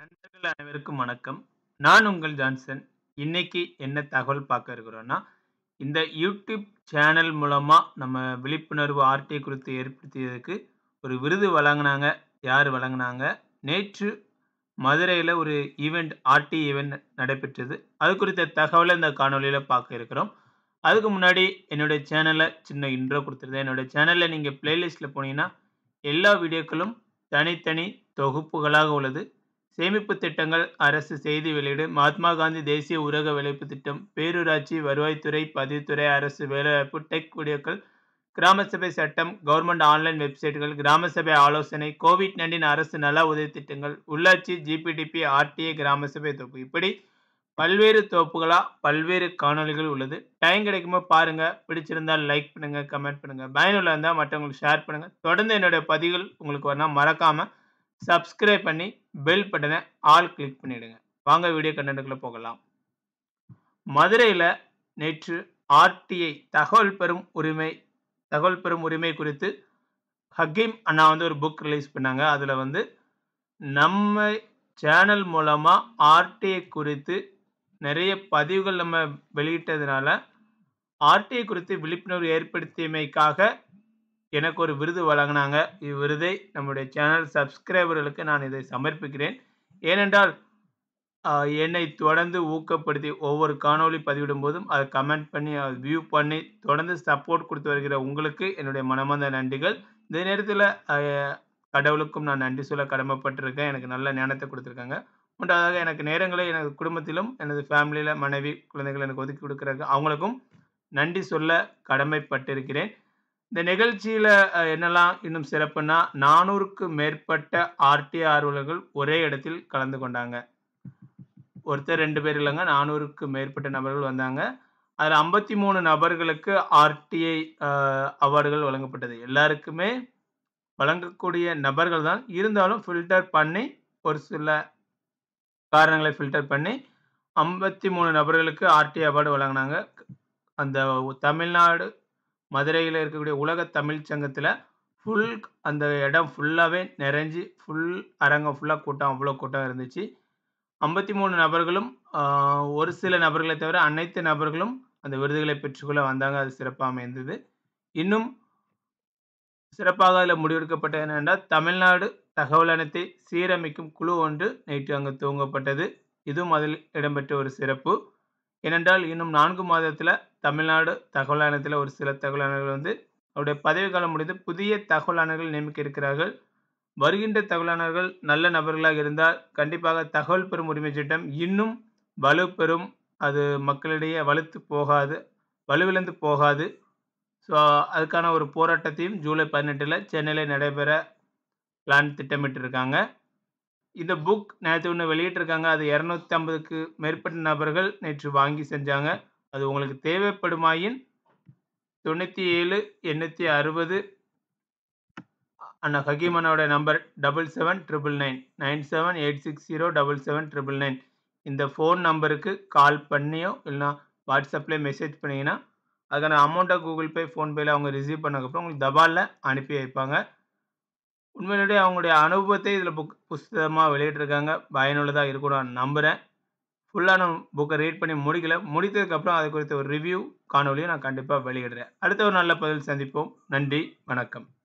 நண்பர்கள் அனைவருக்கும் வணக்கம். நான் உங்கள் ஜான்சன். இன்னைக்கு என்ன தகவல் பார்க்க இருக்கிறோம்னா, இந்த யூடியூப் சேனல் மூலமா நம்ம விழிப்புணர்வு ஆர்டிஐ குறித்து ஏற்படுத்தியதற்கு ஒரு விருது வழங்குனாங்க. யார் வழங்குனாங்க? நேற்று மதுரையில ஒரு ஈவென்ட் ஆர்டி ஈவென்ட் நடைபெற்றது. அது குறித்த தகவல இந்த காணொளியில பார்க்க இருக்கிறோம். அதுக்கு முன்னாடி என்னுடைய சேனல சின்ன இன்ட்ரோ குடுத்துருந்தேன். என்னோட சேனல்ல நீங்க பிளேலிஸ்ட்ல போனீங்கன்னா, எல்லா வீடியோக்களும் தனித்தனி தொகுப்புகளாக உள்ளது. சேமிப்பு திட்டங்கள், அரசு செய்தி வெளியீடு, மகாத்மா காந்தி தேசிய ஊரக வேலைவாய்ப்பு திட்டம், பேரூராட்சி, வருவாய்த்துறை, பதிவுத்துறை, அரசு வேலைவாய்ப்பு, டெக் வீடியோக்கள், கிராம சபை சட்டம், கவர்ன்மெண்ட் ஆன்லைன் வெப்சைட்கள், கிராம சபை ஆலோசனை, கோவிட்-19 அரசு நல உதவி திட்டங்கள், உள்ளாட்சி, ஜிபிடிபி, ஆர்டிஐ, கிராம சபை தொகுப்பு இப்படி பல்வேறு தொகுப்புகளா பல்வேறு காணொளிகள் உள்ளது. டைம் கிடைக்கும்போது பாருங்க. பிடிச்சிருந்தால் லைக் பண்ணுங்க, கமெண்ட் பண்ணுங்க. பயனுள்ளதா இருந்தா மற்றவங்களுக்கு ஷேர் பண்ணுங்க. தொடர்ந்து என்னுடைய பதிவுகள் உங்களுக்கு வரணும்னா மறக்காம சப்ஸ்கிரைப் பண்ணி பெல் பட்டன ஆல் கிளிக் பண்ணிடுங்க. வாங்க வீடியோ கன்டென்ட்க்குள்ள போகலாம். மதுரையில நேற்று ஆர்டிஐ தகவல் பெறும் உரிமை தகவல் பெறும் உரிமை குறித்து ஹக்கீம் அண்ணா வந்து ஒரு புக் ரிலீஸ் பண்ணாங்க. அதுல வந்து நம்ம சேனல் மூலமா ஆர்டிஐ குறித்து நிறைய பதிவுகள் நம்ம வெளியிட்டதுனால, ஆர்டிஐ குறித்து விழிப்புணர்வு ஏற்படுத்தியமைக்காக எனக்கு ஒரு விருது வழங்குனாங்க. இவ்விருதை நம்முடைய சேனல் சப்ஸ்கிரைபர்களுக்கு நான் இதை சமர்ப்பிக்கிறேன். ஏனென்றால், அ என்னை தொடர்ந்து ஊக்கப்படுத்தி ஒவ்வொரு காணொளி பதிவிடும்போதும் அத கமெண்ட் பண்ணி, அத வியூ பண்ணி தொடர்ந்து சப்போர்ட் குடுத்து வருகிற உங்களுக்கு என்னுடைய மனமார்ந்த நன்றிகள். இந்த நேரத்தில அ கடவுளுக்கும் நான் நன்றி சொல்ல கடமைப்பட்டிருக்கேன். எனக்கு நல்ல ஞானத்த குடுத்திருக்காங்க. மூன்றாவதாக எனக்கு நேரங்களை எனது குடும்பத்திலும், எனது ஃபேமிலில மனைவி, குழந்தைகள் எனக்கு ஒதுக்கி குடுக்குறாங்க. அவங்களுக்கும் நன்றி சொல்ல கடமைப்பட்டிருக்கிறேன். இந்த நிகழ்ச்சியில அ என்னலாம் இன்னும் சிறப்புன்னா, 400க்கும் மேற்பட்ட ஆர்டிஐ ஆர்வலர்கள் ஒரே இடத்தில் கலந்து கொண்டாங்க. ஒருத்தர் 2 பேர் இல்லங்க. 400க்கும் மேற்பட்ட நபர்கள் வந்தாங்க. அதுல 53 நபர்களுக்கு ஆர்டிஐ அ அவார்டுகள் வழங்கப்பட்டது. எல்லாருக்குமே வழங்கக்கூடிய நபர்கள் தான். இருந்தாலும் ஃபில்டர் பண்ணி ஒரு சில காரணங்களை ஃபில்டர் பண்ணி 53 நபர்களுக்கு ஆர்டிஐ அவார்டு வழங்குனாங்க. அந்த தமிழ்நாடு மதுரையில இருக்கக்கூடிய உலக தமிழ்ச் சங்கத்தில ஃபுல் அந்த இடம் ஃபுல்லாவே நிறைஞ்சு ஃபுல் அரங்கம் ஃபுல்லா கூட்டம் அவ்ளோ கூட்டம் இருந்துச்சு. 53 நபர்களும் அ ஒரு சில நபர்களைத் தவிர அனைத்து நபர்களும் அந்த விருதுகளை பெற்றுக்கொள்ள வந்தாங்க. அது சிறப்பா அமைந்தது. இன்னும் சிறப்பாக அதில முடிவெடுக்கப்பட்டது என்னவென்றால், தமிழ்நாடு தகவல் அனைத்தை சீரமைக்கும் குழு ஒன்று நேற்று அங்கு துவங்கப்பட்டது. இதுவும் அதில் இடம்பெற்ற ஒரு சிறப்பு. ஏனென்றால், இன்னும் 4 மாதத்தில தமிழ்நாடு தகவல் ஆணையத்தில ஒரு சில தகவல் ஆணையர்கள் வந்து அவருடைய பதவிக்காலம் முடிந்து புதிய தகவல் ஆணையர்கள் நியமிக்க இருக்கிறார்கள். வருகின்ற தகவல் ஆணையர்கள் நல்ல நபர்களாக இருந்தால், கண்டிப்பாக தகவல் பெறும் உரிமை சட்டம் இன்னும் வலுப்பெறும். அது மக்களிடையே வலுத்து போகாது வலுவிழந்து போகாது. ஸோ, அதுக்கான ஒரு போராட்டத்தையும் ஜூலை 18ல சென்னையில நடைபெற பிளான் திட்டமிட்டிருக்காங்க. இந்த புக் நேத்து ஒண்ணு வெளியிட்டிருக்காங்க. அது 250க்கு மேற்பட்ட நபர்கள் நேற்று வாங்கி செஞ்சாங்க. அது உங்களுக்கு தேவைப்படுமாயின் 97 860 அண்ணா ஹக்கீம் அண்ணாவோட நம்பர் 779999 9786077799 இந்த ஃபோன் நம்பருக்கு கால் பண்ணியோ, இல்லன்னா வாட்ஸ்அப்லயோ மெசேஜ் பண்ணீங்கன்னா, அதுக்கான அமௌண்ட்ட கூகுள் பே, ஃபோன்பேல அவங்க ரிசீவ் பண்ணதுக்கப்புறம் உங்களுக்கு தபால்ல அனுப்பி வைப்பாங்க. உண்மையிலேயே அவங்களுடைய அனுபவத்தை இதில புக் புஸ்தகமா வெளியிட்டிருக்காங்க. பயனுள்ளதா இருக்கும்னு நான் நம்புறேன். ஃபுல்லா நான் புக்க ரீட் பண்ணி முடிக்கல. முடித்ததுக்கப்புறம் அது குறித்த ஒரு ரிவ்யூ காணொளிய நான் கண்டிப்பா வெளியிடுறேன். அடுத்த ஒரு நல்ல பதிவில் சந்திப்போம். நன்றி, வணக்கம்.